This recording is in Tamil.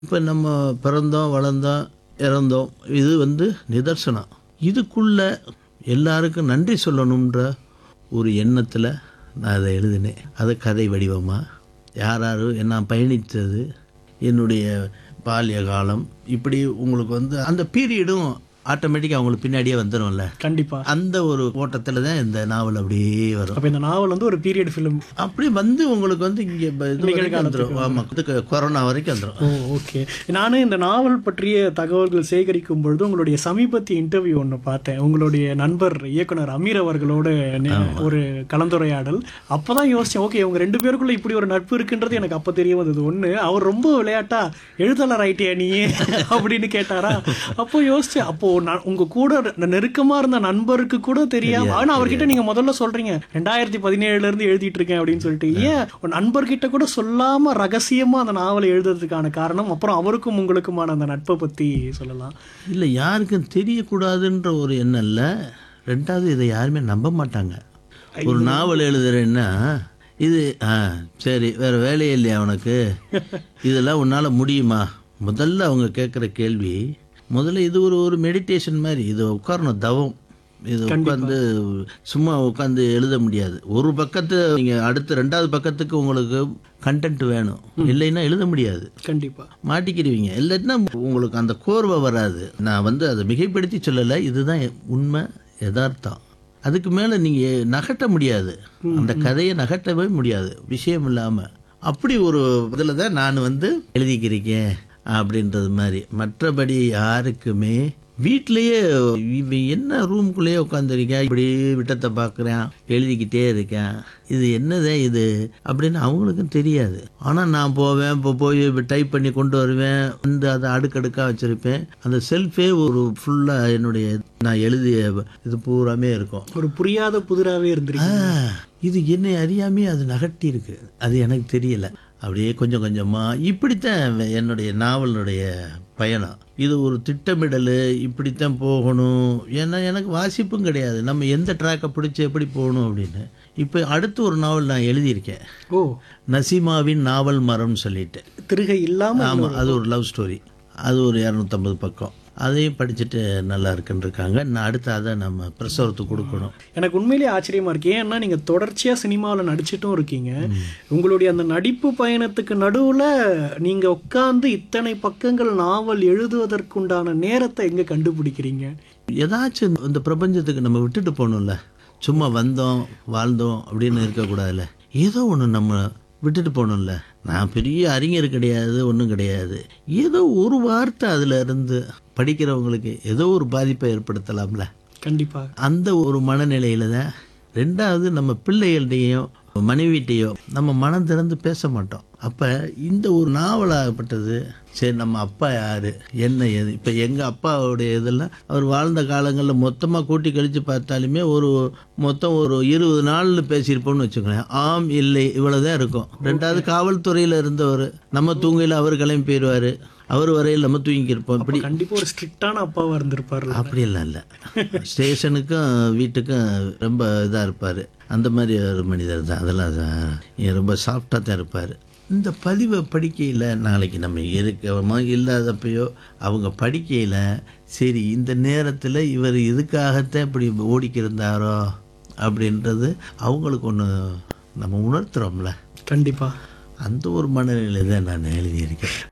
இப்போ நம்ம பிறந்தோம் வளர்ந்தோம் இறந்தோம் இது வந்து நிதர்சனம் இதுக்குள்ள எல்லாருக்கும் நன்றி சொல்லணுன்ற ஒரு எண்ணத்தில் நான் அதை எழுதினேன் அது கதை வடிவமாக யார் யார் நான் பயணித்தது என்னுடைய பால்ய காலம் இப்படி உங்களுக்கு வந்து அந்த பீரியடும் ஆட்டோமேட்டிக்காக அவங்களுக்கு பின்னாடியே வந்துடும்ல கண்டிப்பா அந்த ஒரு ஓட்டத்தில் தான் இந்த நாவல் அப்படியே வரும் அப்ப இந்த நாவல் வந்து ஒரு பீரியட் ஃபிலிம் அப்படி வந்து உங்களுக்கு வந்து இங்கே இது வரைக்கும் வந்துடும் ஆமாம் இதுக்கு கொரோனா வரைக்கும் வந்துடும் ஓ ஓகே நானும் இந்த நாவல் பற்றிய தகவல்கள் சேகரிக்கும் பொழுது உங்களுடைய சமீபத்திய இன்டர்வியூ ஒன்று பார்த்தேன் உங்களுடைய நண்பர் இயக்குனர் அமீர் அவர்களோட நே- ஒரு கலந்துரையாடல் அப்பதான் யோசிச்சேன் ஓகே இவங்க ரெண்டு பேருக்குள்ள இப்படி ஒரு நட்பு இருக்குன்றது எனக்கு அப்ப தெரிய வந்தது ஒண்ணு அவர் ரொம்ப விளையாட்டா எழுத்தாளர் ஆயிட்டியா நீ அப்படின்னு கேட்டாரா அப்போ யோசிச்சேன் அப்போ நான் உங்க கூட நெ- நெருக்கமா இருந்த நண்பருக்கு கூட தெரியாம ஆனா அவர்கிட்ட நீங்க முதல்ல சொல்றீங்க ரெண்டாயிரத்தி பதினேழுல இருந்து எழுதிட்டு இருக்கேன் அப்படின்னு சொல்லிட்டு ஏன் உன் நண்பர்கிட்ட கூட சொல்லாம ரகசியமா அந்த நாவலை எழுதுறதுக்கான காரணம் அப்புறம் அவருக்கும் உங்களுக்குமான அந்த நட்பை பத்தி சொல்லலாம் இல்லை யாருக்கும் தெரியக்கூடாதுன்ற ஒரு எண்ணம் இல்லை ரெண்டாவது இதை யாருமே நம்ப மாட்டாங்க ஒரு நாவல் எழுதுறேன்னா இது ஆ சரி வேற வேலையே இல்லையா அவனுக்கு இதெல்லாம் உன்னால் முடியுமா முதல்ல அவங்க கேட்குற கேள்வி முதல்ல இது ஒரு ஒரு மெடிடேஷன் மாதிரி இது உட்காரணும் தவம் இது உட்காந்து சும்மா உட்காந்து எழுத முடியாது ஒரு பக்கத்து நீங்கள் அடுத்த ரெண்டாவது பக்கத்துக்கு உங்களுக்கு கண்டென்ட் வேணும் இல்லைன்னா எழுத முடியாது கண்டிப்பா மாட்டிக்கிடுவீங்க இல்லைன்னா உங்களுக்கு அந்த கோர்வை வராது நான் வந்து அதை மிகைப்படுத்தி சொல்லலை இதுதான் உண்மை யதார்த்தம் அதுக்கு மேலே நீங்கள் நகட்ட முடியாது அந்த கதையை நகட்டவே முடியாது விஷயம் இல்லாமல் அப்படி ஒரு இதில் தான் நான் வந்து எழுதிக்கிருக்கேன் அப்படின்றது மாதிரி மற்றபடி யாருக்குமே வீட்லயே இவன் என்ன ரூம்குள்ளேயே உட்காந்துருக்கேன் இப்படி விட்டத்தை பார்க்குறேன் எழுதிக்கிட்டே இருக்கேன் இது என்னதே இது அப்படின்னு அவங்களுக்கும் தெரியாது ஆனால் நான் போவேன் இப்போ போய் டைப் பண்ணி கொண்டு வருவேன் வந்து அதை அடுக்கடுக்காக வச்சுருப்பேன் அந்த செல்ஃபே ஒரு ஃபுல்லாக என்னுடைய நான் எழுதிய இது பூராமே இருக்கும் ஒரு புரியாத புதிராவே இருந்திருக்கு ஆ, இது என்னை அறியாமே அது நகட்டி இருக்கு அது எனக்கு தெரியல அப்படியே கொஞ்சம் கொஞ்சமா இப்படித்தான் என்னுடைய நாவலுடைய பயணம் இது ஒரு திட்டமிடல் இப்படித்தான் போகணும் ஏன்னா எனக்கு வாசிப்பும் கிடையாது நம்ம எந்த ட்ராக்கை பிடிச்சி எப்படி போகணும் அப்படின்னு இப்போ அடுத்து ஒரு நாவல் நான் எழுதியிருக்கேன் ஓ நசீமாவின் நாவல் மரம்னு சொல்லிட்டு திருகை இல்லாம ஆமாம் அது ஒரு லவ் ஸ்டோரி அது ஒரு இரநூத்தம்பது பக்கம் அதையும் படிச்சுட்டு நல்லா இருக்குன்னு இருக்காங்க நான் அடுத்து அதை நம்ம பிரசவத்துக்கு கொடுக்கணும் எனக்கு உண்மையிலேயே ஆச்சரியமா இருக்கு ஏன்னா நீங்க தொடர்ச்சியா சினிமாவில் நடிச்சிட்டும் இருக்கீங்க உங்களுடைய அந்த நடிப்பு பயணத்துக்கு நடுவுல நீங்க உட்கார்ந்து இத்தனை பக்கங்கள் நாவல் எழுதுவதற்குண்டான நேரத்தை எங்க கண்டுபிடிக்கிறீங்க ஏதாச்சும் இந்த பிரபஞ்சத்துக்கு நம்ம விட்டுட்டு போகணும்ல சும்மா வந்தோம் வாழ்ந்தோம் அப்படின்னு இருக்கக்கூடாதுல்ல ஏதோ ஒன்று நம்ம விட்டுட்டு போகணும்ல நான் பெரிய அறிஞர் கிடையாது ஒன்றும் கிடையாது ஏதோ ஒரு வார்த்தை அதில் இருந்து படிக்கிறவங்களுக்கு ஏதோ ஒரு பாதிப்பை ஏற்படுத்தலாம்ல கண்டிப்பா அந்த ஒரு மனநிலையில தான் ரெண்டாவது நம்ம பிள்ளைகள்கிட்டையோ மனைவிட்டையோ நம்ம மனம் திறந்து பேச மாட்டோம் அப்போ இந்த ஒரு நாவலாகப்பட்டது சரி நம்ம அப்பா யாரு என்ன எது இப்போ எங்கள் அப்பாவுடைய இதெல்லாம் அவர் வாழ்ந்த காலங்களில் மொத்தமாக கூட்டி கழித்து பார்த்தாலுமே ஒரு மொத்தம் ஒரு இருபது நாள்னு பேசியிருப்போம்னு வச்சுக்கோங்களேன் ஆம் இல்லை இவ்வளோதான் இருக்கும் ரெண்டாவது காவல்துறையில் இருந்தவர் நம்ம தூங்கையில் அவர் கிளம்பி போயிடுவார் அவர் வரையில் நம்ம தூங்கியிருப்போம் அப்படி கண்டிப்பா ஒரு ஸ்ட்ரிக்டான அப்பாவா இருந்திருப்பாரு அப்படியெல்லாம் இல்லை ஸ்டேஷனுக்கும் வீட்டுக்கும் ரொம்ப இதாக இருப்பார் அந்த மாதிரி ஒரு மனிதர் தான் அதெல்லாம் தான் ஏன் ரொம்ப சாஃப்டாக தான் இருப்பார் இந்த பதிவை படிக்கையில் நாளைக்கு நம்ம இருக்கமா இல்லாதப்பையோ அவங்க படிக்கையில் சரி இந்த நேரத்தில் இவர் இதுக்காகத்தான் இப்படி ஓடிக்கிருந்தாரோ அப்படின்றது அவங்களுக்கு ஒன்று நம்ம உணர்த்துறோம்ல கண்டிப்பா அந்த ஒரு மனநிலையில் தான் நான் எழுதியிருக்கேன்